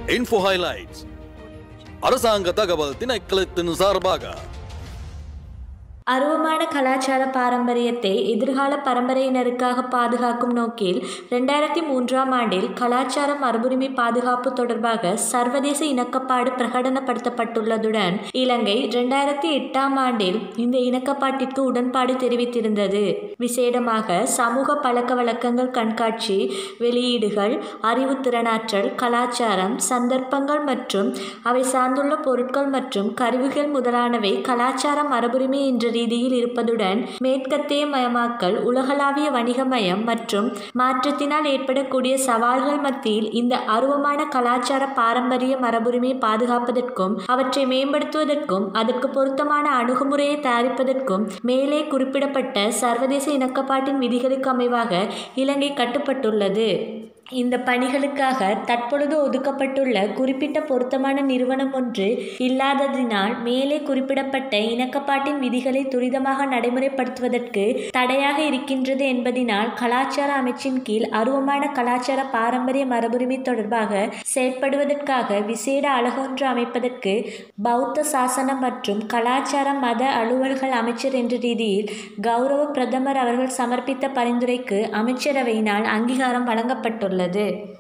info highlights அரசாங்க தகவல் திணைக்களத்தின் சார்பாக அருவமான கலாச்சார பாரம்பரியத்தை எதிர்கால பரம்பரையினருக்காக பாதுகாக்கும் நோக்கில் ரெண்டாயிரத்தி மூன்றாம் ஆண்டில் கலாச்சார மரபுரிமை பாதுகாப்பு தொடர்பாக சர்வதேச இணக்கப்பாடு பிரகடனப்படுத்தப்பட்டுள்ளதுடன் இலங்கை ரெண்டாயிரத்தி எட்டாம் ஆண்டில் இந்த இணக்கப்பாட்டிற்கு உடன்பாடு தெரிவித்திருந்தது விசேடமாக சமூக பழக்க வழக்கங்கள் கண்காட்சி வெளியீடுகள் அறிவுத்திறனாற்றல் கலாச்சாரம் சந்தர்ப்பங்கள் மற்றும் அவை சார்ந்துள்ள பொருட்கள் மற்றும் கருவிகள் முதலானவை கலாச்சார மரபுரிமை என்ற ரீதியில் இருப்பதுடன் மேற்கத்திய மயமாக்கல் உலகளாவிய வணிகமயம் மற்றும் மாற்றத்தினால் ஏற்படக்கூடிய சவால்கள் மத்தியில் இந்த அருவமான கலாச்சார பாரம்பரிய மரபுரிமையை பாதுகாப்பதற்கும் அவற்றை மேம்படுத்துவதற்கும் அதற்கு பொருத்தமான அணுகுமுறையை தயாரிப்பதற்கும் மேலே குறிப்பிடப்பட்ட சர்வதேச இணக்கப்பாட்டின் விதிகளுக்கு அமைவாக இலங்கை கட்டுப்பட்டுள்ளது இந்த பணிகளுக்காக தற்பொழுது ஒதுக்கப்பட்டுள்ள குறிப்பிட்ட பொருத்தமான நிறுவனம் ஒன்று இல்லாததினால் மேலே குறிப்பிடப்பட்ட இணக்கப்பாட்டின் விதிகளை துரிதமாக நடைமுறைப்படுத்துவதற்கு தடையாக இருக்கின்றது என்பதினால் கலாச்சார அமைச்சின் கீழ் அருவமான கலாச்சார பாரம்பரிய மரபுரிமை தொடர்பாக செயற்படுவதற்காக விசேட அழகொன்று அமைப்பதற்கு பௌத்த சாசனம் மற்றும் கலாச்சார மத அலுவல்கள் அமைச்சர் என்ற ரீதியில் கௌரவ பிரதமர் அவர்கள் சமர்ப்பித்த பரிந்துரைக்கு அமைச்சரவையினால் அங்கீகாரம் வழங்கப்பட்டுள்ளது